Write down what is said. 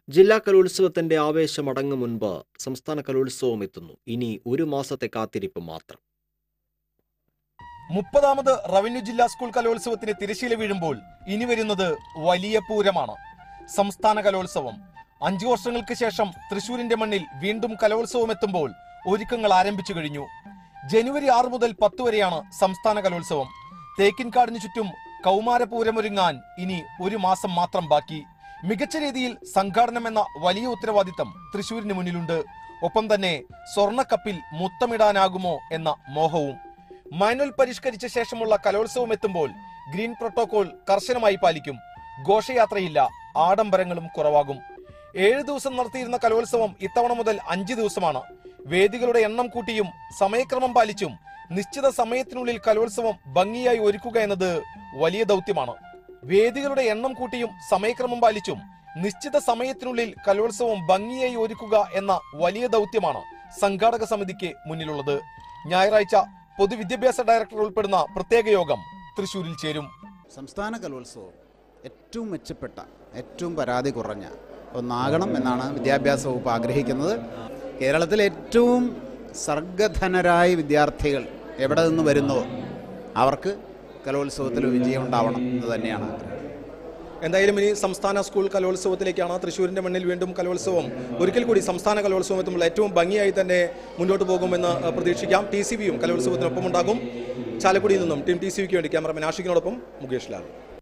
ജില്ലാ കലോത്സവത്തിന്റെ ആവേശമടങ്ങും മുൻപ് സംസ്ഥാന കലോത്സവം എത്തുന്നു ഇനി ഒരു മാസത്തെ കാത്തിരിപ്പ് മാത്രം മുപ്പതാമത് റവന്യൂ ജില്ലാ സ്കൂൾ കലോത്സവത്തിന് തിരശ്ശീല വീഴുമ്പോൾ ഇനി വരുന്നത് വലിയ പൂരമാണ് സംസ്ഥാന കലോത്സവം അഞ്ചു വർഷങ്ങൾക്ക് ശേഷം തൃശൂരിന്റെ മണ്ണിൽ വീണ്ടും കലോത്സവം എത്തുമ്പോൾ ഒരുക്കങ്ങൾ ആരംഭിച്ചു കഴിഞ്ഞു ജനുവരി ആറ് മുതൽ പത്ത് വരെയാണ് സംസ്ഥാന കലോത്സവം തേക്കിൻകാടിന് ചുറ്റും കൗമാരപൂരമൊരുങ്ങാൻ ഇനി ഒരു മാസം മാത്രം ബാക്കി മികച്ച രീതിയിൽ സംഘാടനം എന്ന വലിയ ഉത്തരവാദിത്തം തൃശൂരിന് മുന്നിലുണ്ട് ഒപ്പം തന്നെ സ്വർണ്ണക്കപ്പിൽ മുത്തമിടാനാകുമോ എന്ന മോഹവും മാനുവൽ പരിഷ്കരിച്ച ശേഷമുള്ള കലോത്സവം എത്തുമ്പോൾ ഗ്രീൻ പ്രോട്ടോകോൾ കർശനമായി പാലിക്കും ഘോഷയാത്രയില്ല ആഡംബരങ്ങളും കുറവാകും ഏഴ് ദിവസം നടത്തിയിരുന്ന കലോത്സവം ഇത്തവണ മുതൽ അഞ്ച് ദിവസമാണ് വേദികളുടെ എണ്ണം കൂട്ടിയും സമയക്രമം പാലിച്ചും നിശ്ചിത സമയത്തിനുള്ളിൽ കലോത്സവം ഭംഗിയായി ഒരുക്കുക എന്നത് വലിയ ദൗത്യമാണ് വേദികളുടെ എണ്ണം കൂട്ടിയും സമയക്രമം പാലിച്ചും നിശ്ചിത സമയത്തിനുള്ളിൽ കലോത്സവം ഭംഗിയായി ഒരുക്കുക എന്ന വലിയ ദൗത്യമാണ് സംഘാടക സമിതിക്ക് മുന്നിലുള്ളത് ഞായറാഴ്ച പൊതുവിദ്യാഭ്യാസ ഡയറക്ടർ ഉൾപ്പെടുന്ന പ്രത്യേക യോഗം തൃശൂരിൽ ചേരും സംസ്ഥാന കലോത്സവം ഏറ്റവും മെച്ചപ്പെട്ട ഏറ്റവും പരാതി കുറഞ്ഞ ഒന്നാകണം എന്നാണ് വിദ്യാഭ്യാസ വകുപ്പ് ആഗ്രഹിക്കുന്നത് കേരളത്തിലെ ഏറ്റവും സർഗധനരായ വിദ്യാർത്ഥികൾ എവിടെ നിന്ന് വരുന്നോ അവർക്ക് കലോത്സവത്തിൽ വിജയം ഉണ്ടാവണം എന്ന് തന്നെയാണ് ആഗ്രഹം എന്തായാലും ഇനി സംസ്ഥാന സ്കൂൾ കലോത്സവത്തിലേക്കാണ് തൃശ്ശൂരിന്റെ മണ്ണിൽ വീണ്ടും കലോത്സവം ഒരിക്കൽ കൂടി സംസ്ഥാന കലോത്സവം എത്തുമ്പോൾ ഏറ്റവും ഭംഗിയായി തന്നെ മുന്നോട്ട് പോകുമെന്ന് അഹ്, പ്രതീക്ഷിക്കാം ടി സി ബിയും കലോത്സവത്തിനൊപ്പം ഉണ്ടാകും ചാലക്കുടിയിൽ നിന്നും ടീം ടി സി ബിക്ക് വേണ്ടി ക്യാമറമാൻ ആഷിക്കിനോടൊപ്പം മുകേഷ് ലാൽ